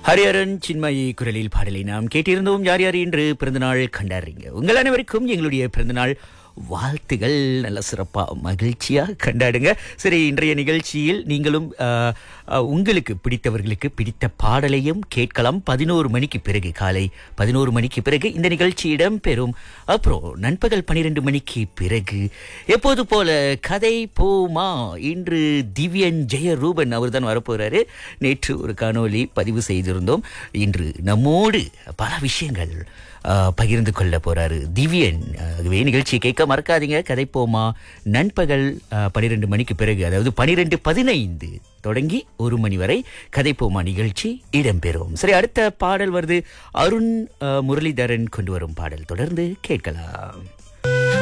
ஹரிஹரன் சின்மயி குரலில் பாடலை நாம் கேட்டிருந்தோம் யார் யார் இன்று பிறந்தநாள் கண்டாடுறீங்க உங்கள் அனைவருக்கும் எங்களுடைய பிறந்தநாள் வாழ்த்துகள் நல்ல சிறப்பா மகிழ்ச்சியா கண்டாடுங்க சரி இன்றைய நிகழ்ச்சியில் நீங்களும் ஆஹ், ஆஹ், உங்களுக்கு பிடித்தவர்களுக்கு பிடித்த பாடலையும் கேட்கலாம் பதினோரு மணிக்கு பிறகு காலை பதினோரு மணிக்கு பிறகு இந்த நிகழ்ச்சி இடம்பெறும் அப்புறம் நண்பகல் பன்னிரெண்டு மணிக்கு பிறகு எப்போது போல கதை போமா இன்று திவ்யன் ஜெயரூபன் அவர் தான் வரப்போறாரு நேற்று ஒரு காணொளி பதிவு செய்திருந்தோம் இன்று நம்மோடு பல விஷயங்கள் ஆ, பகிர்ந்து கொள்ள போறாரு திவ்யன் ஆகவே நிகழ்ச்சியை கேட்க மறக்காதீங்க கதை போமா நண்பகல் பனிரெண்டு மணிக்கு பிறகு அதாவது பனிரெண்டு பதினைந்து தொடங்கி ஒரு மணி வரை கதை போமா நிகழ்ச்சி இடம்பெறும் சரி அடுத்த பாடல் வருது அருண் ஆ, முரளிதரன் கொண்டு வரும் பாடல் தொடர்ந்து கேட்கலாம்